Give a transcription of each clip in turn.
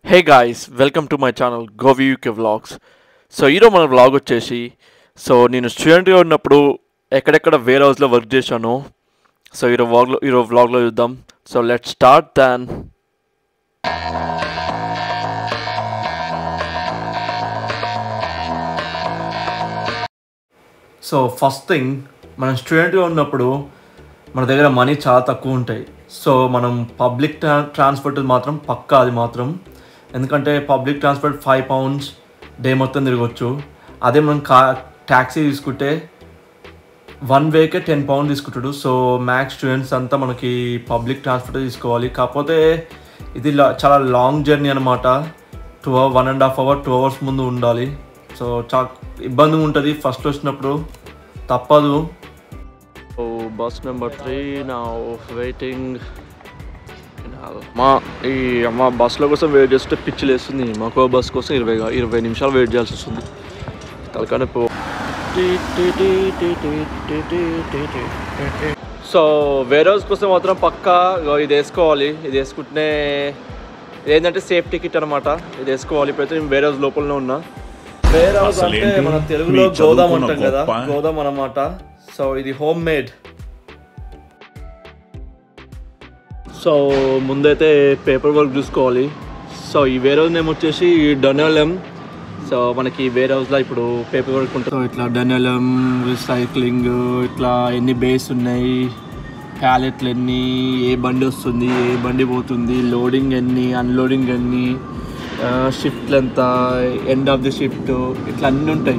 Hey guys welcome to my channel Govi UK vlogs so ఈరోజు మన vlog వచ్చేసి so నేను స్టూడెంట్గా ఉన్నప్పుడు ఎక్కడెక్కడ వేర్ హౌస్లో వర్క్ చేశాను సో ఈరోజు వ్లాగ్లో ఈరోజు వ్లాగ్లో చూద్దాం so let start then so first thing మనం స్టూడెంట్గా ఉన్నప్పుడు మన దగ్గర మనీ చాలా తక్కువ ఉంటాయి సో మనం పబ్లిక్ ట్రా ట్రాన్స్పోర్ట్ మాత్రం పక్కా అది మాత్రం ఎందుకంటే public transport five pounds day మొత్తం తిరగచ్చు అదే మనం కా ట్యాక్సీ తీసుకుంటే వన్ వేకే టెన్ పౌండ్ తీసుకుంటాడు సో మ్యాక్స్ స్టూడెంట్స్ అంతా మనకి పబ్లిక్ ట్రాన్స్పోర్ట్ తీసుకోవాలి కాకపోతే ఇది లా- చాలా లాంగ్ జర్నీ అనమాట two hour one and half hour two hours ముందు ఉండాలి సో చాలా ఇబ్బందిగా ఉంటుంది ఫస్ట్ వచ్చినప్పుడు తప్పదు ఓ బస్ నెంబర్ త్రీ నా వెయిటింగ్ మా ఈ మా బస్సులో కోసం వెయిట్ చేస్తుంటే పిచ్చి లేస్తుంది మాకు బస్ కోసం ఇరవై ఇరవై నిమిషాలు వెయిట్ చేయాల్సి వస్తుంది తలకానే పో సో వేరే హౌస్ కోసం మాత్రం పక్కా ఇగో ఇది వేసుకోవాలి ఇది వేసుకుంటేనే ఏంటంటే సేఫ్ టికెట్ అనమాట ఇది వేసుకోవాలి ఇప్పుడైతే నేను వేరే హౌస్ లోపలనే ఉన్నా వేరే హౌస్ అంటే అసలేంటి? మన తెలుగులో మీ గోదాం చదువుకున్న అంటాం కదా గొప్ప. గోదాం అనమాట సో ఇది హోమ్ మేడ్ సో ముందైతే పేపర్ వర్క్ చూసుకోవాలి సో ఈ వేరే హౌస్ నేమ్ వచ్చేసి డొనెలం సో మనకి వేరే హౌస్లో ఇప్పుడు పేపర్ వర్క్ ఉంటుంది సో ఇట్లా డొనెలం రీసైక్లింగ్ ఇట్లా ఎన్ని బేస్ ఉన్నాయి ప్యాలెట్లు ఎన్ని ఏ బండి వస్తుంది ఏ బండి పోతుంది లోడింగ్ ఎన్ని అన్లోడింగ్ ఎన్ని షిఫ్ట్లు ఎంత ఎండ్ ఆఫ్ ది షిఫ్ట్ ఇట్లా అన్నీ ఉంటాయి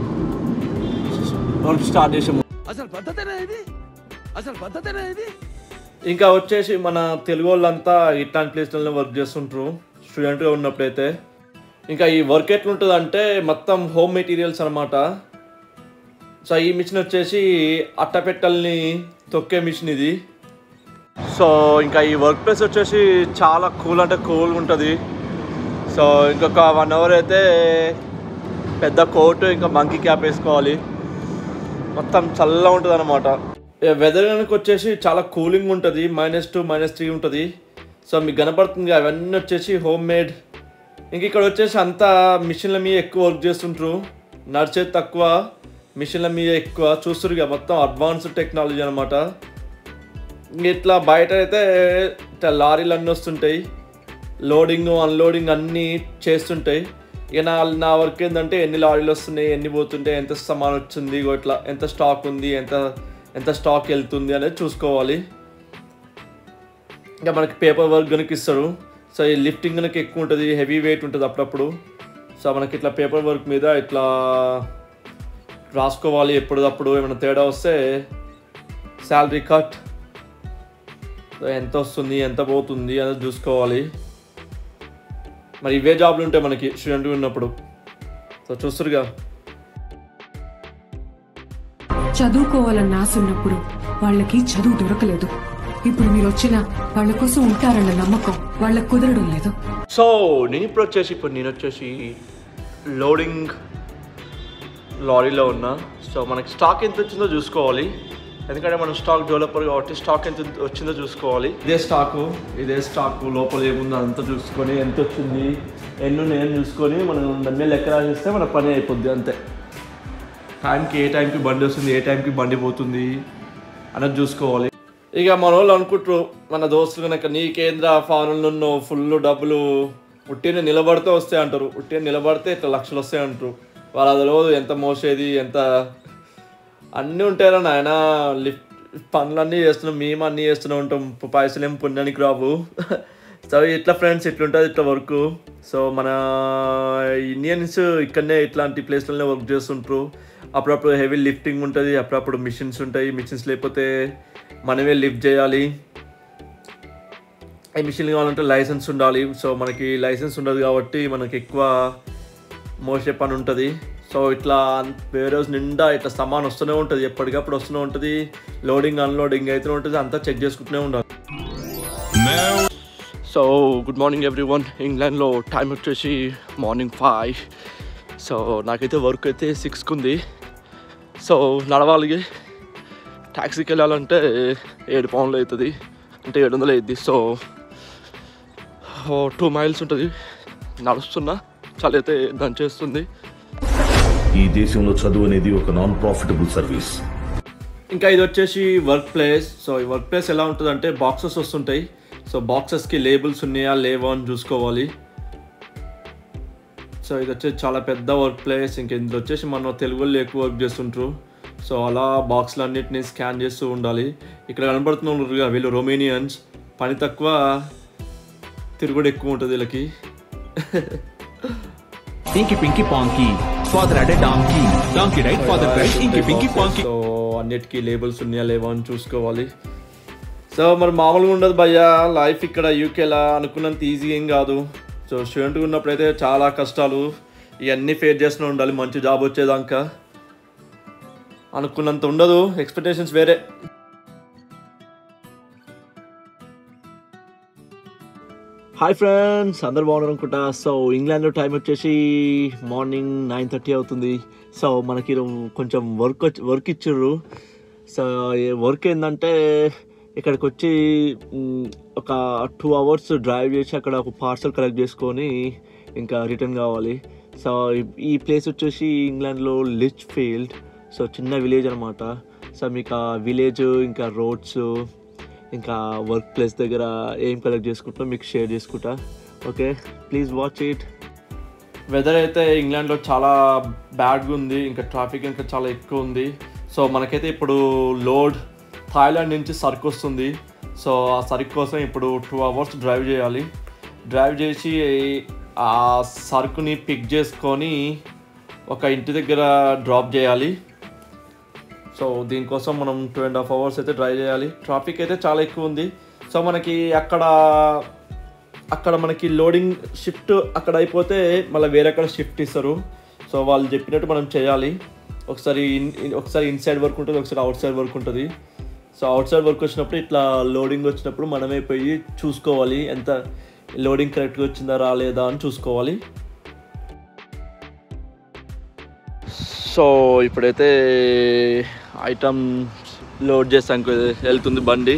వర్క్ స్టార్ట్ చేసాము అసలు పద్ధతేనా ఇది అసలు పద్ధతేనా ఇది ఇంకా వచ్చేసి మన తెలుగు వాళ్ళంతా ఇట్లాంటి ప్లేస్లలో వర్క్ చేస్తుంటారు స్టూడెంట్గా ఉన్నప్పుడైతే ఇంకా ఈ వర్క్ ఎట్లుంటుంది అంటే మొత్తం హోమ్ మెటీరియల్స్ అనమాట సో ఈ మిషన్ వచ్చేసి అట్టపెట్టల్ని తొక్కే మిషన్ ఇది సో ఇంకా ఈ వర్క్ ప్లేస్ వచ్చేసి చాలా కూల్ అంటే కూల్గా ఉంటుంది సో ఇంకొక వన్ అవర్ అయితే పెద్ద కోట్ ఇంకా మంకీ క్యాప్ వేసుకోవాలి మొత్తం చల్లగా ఉంటుంది అనమాట వెదర్ కనుక వచ్చేసి చాలా కూలింగ్ ఉంటుంది మైనస్ టూ మైనస్ త్రీ ఉంటుంది సో మీకు కనపడుతుంది అవన్నీ వచ్చేసి హోమ్ మేడ్ ఇంక ఇక్కడ వచ్చేసి అంతా మిషన్ల మీద ఎక్కువ వర్క్ చేస్తుంటారు నడిచేది తక్కువ మిషన్ల మీద ఎక్కువ చూస్తారు ఇక మొత్తం అడ్వాన్స్డ్ టెక్నాలజీ అనమాట ఇట్లా బయట అయితే ఇట్లా లారీలు అన్నీ వస్తుంటాయి లోడింగ్ అన్లోడింగ్ అన్నీ చేస్తుంటాయి ఇక నా నా వర్క్ ఏంటంటే ఎన్ని లారీలు వస్తున్నాయి ఎన్ని పోతుంటాయి ఎంత సమాన్ వచ్చింది ఇగో ఇట్లా ఎంత స్టాక్ ఉంది ఎంత ఎంత స్టాక్ వెళ్తుంది అనేది చూసుకోవాలి ఇంకా మనకి పేపర్ వర్క్ కనుక ఇస్తారు సో ఈ లిఫ్టింగ్ కనుక ఎక్కువ ఉంటుంది హెవీ వెయిట్ ఉంటుంది అప్పుడప్పుడు సో మనకి ఇట్లా పేపర్ వర్క్ మీద ఇట్లా రాసుకోవాలి ఎప్పటికప్పుడు ఏమైనా తేడా వస్తే శాలరీ కట్ సో ఎంత వస్తుంది ఎంత పోతుంది అనేది చూసుకోవాలి మరి ఇవే జాబ్లు ఉంటాయి మనకి స్టూడెంట్ ఉన్నప్పుడు సో చూస్తురుగా చదువుకోవాలన్న ఆశ ఉన్నప్పుడు వాళ్ళకి చదువు దొరకలేదు ఇప్పుడు మీరు వచ్చిన వాళ్ళ కోసం ఉంటారన్న నమ్మకం వాళ్ళకు కుదరడం లేదు సో నేను ఇప్పుడు వచ్చేసి ఇప్పుడు నేను వచ్చేసి లోడింగ్ లారీలో ఉన్నా సో మనకి స్టాక్ ఎంత వచ్చిందో చూసుకోవాలి ఎందుకంటే మనం స్టాక్ డెవలపర్ కాబట్టి స్టాక్ ఎంత వచ్చిందో చూసుకోవాలి ఇదే స్టాకు ఇదే స్టాక్ లోపల ఏముందో అంతా చూసుకొని ఎంత వచ్చింది ఎన్ని నేను చూసుకొని మనం దాని మీద లెక్క రాసిస్తే మన పని అయిపోద్ది అంతే టైంకి ఏ టైంకి బండి వస్తుంది ఏ టైంకి బండి పోతుంది అన్నది చూసుకోవాలి ఇక మన వాళ్ళు అనుకుంటారు మన దోస్తులు కనుక నీకేంద్ర ఫారెన్లో ఉన్నావు ఫుల్ డబ్బులు ఉట్టిన నిలబడితే వస్తాయి అంటారు ఉట్టిన నిలబడితే ఇట్లా లక్షలు వస్తాయి అంటారు వాళ్ళు అది రోజు ఎంత మోసేది ఎంత అన్నీ ఉంటాయిరా నాయన లిఫ్ట్ పనులన్నీ చేస్తున్నాం మేము అన్నీ చేస్తూనే ఉంటాం పైసలు ఏం పుణ్యానికి రావు సో ఇట్లా ఫ్రెండ్స్ ఇట్లుంటుంది ఇట్లా వర్క్ సో మన ఇండియన్స్ ఇక్కడనే ఇట్లాంటి ప్లేస్లోనే వర్క్ చేస్తుంటారు అప్పుడప్పుడు హెవీ లిఫ్టింగ్ ఉంటుంది అప్పుడప్పుడు మిషన్స్ ఉంటాయి మిషన్స్ లేకపోతే మనమే లిఫ్ట్ చేయాలి ఈ మిషన్ కావాలంటే లైసెన్స్ ఉండాలి సో మనకి లైసెన్స్ ఉండదు కాబట్టి మనకి ఎక్కువ మోసే పని ఉంటుంది సో ఇట్లా వేరే రోజు నిండా ఇట్లా సమాన్ వస్తూనే ఉంటుంది ఎప్పటికప్పుడు వస్తూనే ఉంటుంది లోడింగ్ అన్లోడింగ్ అయితే ఉంటుంది అంతా చెక్ చేసుకుంటూనే ఉండాలి so good morning everyone ఇంగ్లాండ్లో టైం వచ్చేసి మార్నింగ్ ఫైవ్ సో నాకైతే వర్క్ అయితే సిక్స్కి ఉంది సో నడవాలి ట్యాక్సీకి వెళ్ళాలంటే ఏడు పౌండ్లు అవుతుంది అంటే ఏడు వందలు అవుతుంది సో టూ మైల్స్ ఉంటుంది నడుస్తున్నా చలి అయితే దంచేస్తుంది ఈ దేశంలో చదువు అనేది ఒక నాన్ ప్రాఫిటబుల్ సర్వీస్ ఇంకా ఇది వచ్చేసి వర్క్ ప్లేస్ సో ఈ వర్క్ ప్లేస్ ఎలా ఉంటుందంటే బాక్సెస్ వస్తుంటాయి సో బాక్సెస్కి లేబుల్స్ ఉన్నాయా లేవా అని చూసుకోవాలి సో ఇది వచ్చేసి చాలా పెద్ద వర్క్ ప్లేస్ ఇంకా ఇందులో వచ్చేసి మన తెలుగు వాళ్ళు ఎక్కువ వర్క్ చేస్తుంటారు సో అలా బాక్స్లు అన్నిటిని స్కాన్ చేస్తూ ఉండాలి ఇక్కడ కనబడుతున్న వీళ్ళు రొమేనియన్స్ పని తక్కువ తిరుగుడు ఎక్కువ ఉంటుంది వీళ్ళకి Inky Pinky Ponky. Father had a donkey. Donkey right, father cried. Inky Pinky Ponky. So అన్నిటికీ లేబుల్స్ ఉన్నాయా లేవా అని చూసుకోవాలి సో మరి మామూలుగా ఉండదు భయ్యా లైఫ్ ఇక్కడ యూకేలా అనుకున్నంత ఈజీ ఏం కాదు సో స్టూడెంట్గా ఉన్నప్పుడైతే చాలా కష్టాలు ఇవన్నీ ఫేస్ చేస్తూనే ఉండాలి మంచి జాబ్ వచ్చేదాకా అనుకున్నంత ఉండదు ఎక్స్పెక్టేషన్స్ వేరే హాయ్ ఫ్రెండ్స్ అందరు బాగున్నారు అనుకుంటా సో ఇంగ్లాండ్లో టైం వచ్చేసి మార్నింగ్ నైన్ థర్టీ అవుతుంది సో మనకి రో- కొంచెం వర్క్ వచ్చి వర్క్ ఇచ్చిర్రు సో వర్క్ ఏంటంటే ఇక్కడికి వచ్చి మ్, ఒక టూ అవర్స్ డ్రైవ్ చేసి అక్కడ ఒక పార్సల్ కలెక్ట్ చేసుకొని ఇంకా రిటర్న్ కావాలి సో ఈ- ఈ ప్లేస్ వచ్చేసి ఇంగ్లాండ్లో లిచ్ ఫీల్డ్ సో చిన్న విలేజ్ అనమాట సో మీకు ఆ విలేజ్ ఇంకా రోడ్స్ ఇంకా వర్క్ ప్లేస్ దగ్గర ఏం కలెక్ట్ చేసుకుంటున్నా మీకు షేర్ చేసుకుంటా okay please watch it weather అయితే ఇంగ్లాండ్లో చాలా బ్యాడ్గా ఉంది ఇంకా ట్రాఫిక్ ఇంకా చాలా ఎక్కువ ఉంది సో మనకైతే ఇప్పుడు లోడ్ థాయిలాండ్ నుంచి సరుకు వస్తుంది సో ఆ సరుకు కోసం ఇప్పుడు టూ అవర్స్ డ్రైవ్ చేయాలి డ్రైవ్ చేసి ఆ సరుకుని పిక్ చేసుకొని ఒక ఇంటి దగ్గర డ్రాప్ చేయాలి సో దీనికోసం మనం టూ అండ్ హాఫ్ అవర్స్ అయితే డ్రైవ్ చేయాలి ట్రాఫిక్ అయితే చాలా ఎక్కువ ఉంది సో మనకి అక్కడ అక్కడ మనకి లోడింగ్ షిఫ్ట్ అక్కడ అయిపోతే మళ్ళీ వేరేక్కడ షిఫ్ట్ ఇస్తారు సో వాళ్ళు చెప్పినట్టు మనం చేయాలి ఒకసారి ఇన్ ఇన్- ఒకసారి ఇన్సైడ్ వర్క్ ఉంటుంది ఒకసారి అవుట్ సైడ్ వర్క్ ఉంటుంది సో అవుట్ సైడ్ వర్క్ వచ్చినప్పుడు ఇట్లా లోడింగ్ వచ్చినప్పుడు మనమే పోయి చూసుకోవాలి ఎంత లోడింగ్ కరెక్ట్గా వచ్చిందా రాలేదా అని చూసుకోవాలి సో ఇప్పుడైతే ఐటమ్ లోడ్ చేసానికి వెళ్తుంది బండి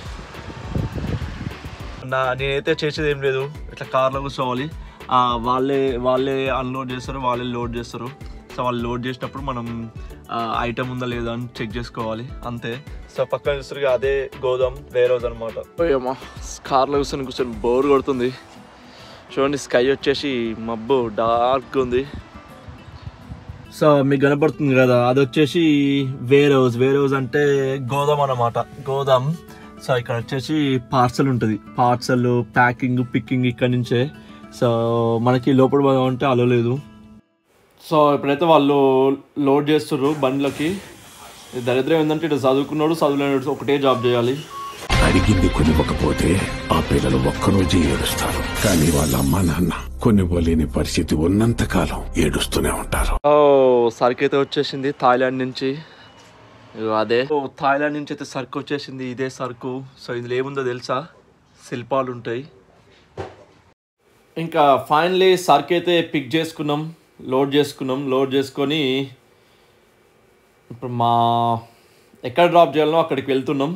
నా నేనైతే చేసేది ఏం లేదు ఇట్లా కార్లో కూర్చోవాలి ఆ, వాళ్ళే వాళ్ళే అన్లోడ్ చేస్తారు వాళ్ళే లోడ్ చేస్తారు సో వాళ్ళు లోడ్ చేసినప్పుడు మనం ఐటమ్ ఉందా లేదా అని చెక్ చేసుకోవాలి అంతే సో పక్కన చూస్తారు అదే గోదాం వేరే రోజు అనమాట అమ్మా కార్లో కూర్చొని కూర్చొని బోర్ కొడుతుంది చూడండి స్కై వచ్చేసి మబ్బు డార్క్ ఉంది సో మీకు కనపడుతుంది కదా అది వచ్చేసి వేర్ హౌస్ వేర్ హౌస్ అంటే గోదాం అన్నమాట గోదాం సో ఇక్కడ వచ్చేసి పార్సల్ ఉంటుంది పార్సల్ ప్యాకింగ్ పిక్కింగ్ ఇక్కడ నుంచే సో మనకి లోపల పోదామంటే అలో లేదు సో ఇప్పుడైతే వాళ్ళు లోడ్ చేస్తుర్రు బండ్లకి ఈ దరిద్రం ఏంటంటే ఇటు చదువుకున్నాడు చదువులేడు ఒకటే జాబ్ చేయాలి అడిగింది కొనివ్వకపోతే ఆ పిల్లలు ఒక్కరోజే ఏడుస్తారు కానీ వాళ్ళ అమ్మా నాన్న కొనివ్వలేని పరిస్థితి ఉన్నంత కాలం ఏడుస్తూనే ఉంటారు ఓ సరుకు అయితే వచ్చేసింది థాయిలాండ్ నుంచి ఇగో అదే ఓ థాయిలాండ్ నుంచి అయితే సరుకు వచ్చేసింది ఇదే సరుకు సో ఇందులో ఏముందో తెలుసా శిల్పాలు ఉంటాయి ఇంకా ఫైనలీ సరుకు అయితే పిక్ చేసుకున్నాం లోడ్ చేసుకున్నాం లోడ్ చేసుకొని ఇప్పుడు మా ఎక్కడ డ్రాప్ చేయాలో అక్కడికి వెళ్తున్నాం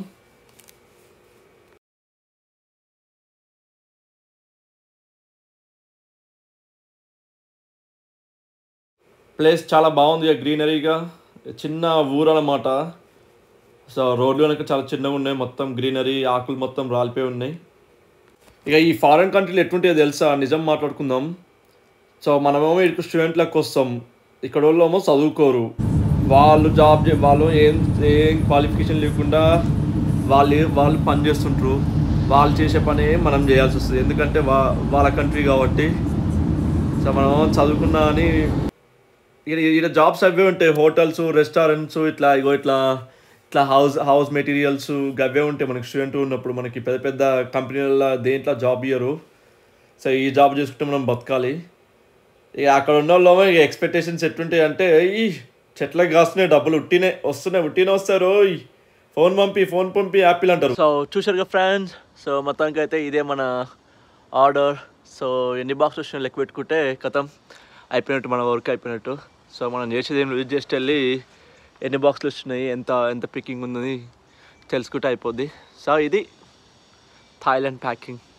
ప్లేస్ చాలా బాగుంది గ్రీనరీగా చిన్న ఊరు అన్నమాట సో రోడ్లు వెనక చాలా చిన్నగా ఉన్నాయి మొత్తం గ్రీనరీ ఆకులు మొత్తం రాలిపోయి ఉన్నాయి ఇక ఈ ఫారెన్ కంట్రీలు ఎట్లుంటాయో తెలుసా నిజం మాట్లాడుకుందాం సో మనమేమో ఇక్కడ స్టూడెంట్లకు వస్తాం ఇక్కడ వాళ్ళేమో చదువుకోరు వాళ్ళు జాబ్ చే వాళ్ళు ఏం ఏం క్వాలిఫికేషన్ లేకుండా వాళ్ళు వాళ్ళు పని చేస్తుంటారు వాళ్ళు చేసే పని మనం చేయాల్సి వస్తుంది ఎందుకంటే వా వాళ్ళ కంట్రీ కాబట్టి సో మనం చదువుకున్నా అని ఇక్కడ ఇక్కడ జాబ్స్ అవే ఉంటాయి హోటల్స్ రెస్టారెంట్స్ ఇట్లా ఇగో ఇట్లా ఇట్లా హౌస్ హౌస్ మెటీరియల్స్ గవే ఉంటాయి మనకి స్టూడెంట్ ఉన్నప్పుడు మనకి పెద్ద పెద్ద కంపెనీల దేంట్లో జాబ్ ఇయ్యరు సో ఈ జాబ్ చేసుకుంటే మనం బతకాలి ఇక అక్కడ ఉన్న వాళ్ళు ఇక ఎక్స్పెక్టేషన్స్ ఎట్లుంటాయి అంటే ఈ చెట్లకు కాస్తున్నాయి డబ్బులు ఉట్టినే వస్తున్నాయి ఉట్టినే వస్తారు ఓయ్ ఫోన్ పంపి ఫోన్ పంపి యాపిల్ అంటారు సో చూసారుగా ఫ్రెండ్స్ సో మొత్తానికి అయితే ఇదే మన ఆర్డర్ సో ఎన్ని బాక్స్ వచ్చినా లెక్క పెట్టుకుంటే కథం అయిపోయినట్టు మన వర్క్ అయిపోయినట్టు సో మనం చేసేది ఏం లేదు జస్ట్ వెళ్ళి ఎన్ని బాక్స్లు వచ్చినాయి ఎంత ఎంత పికింగ్ ఉందని తెలుసుకుంటే అయిపోద్ది సో ఇది థాయిలాండ్ ప్యాకింగ్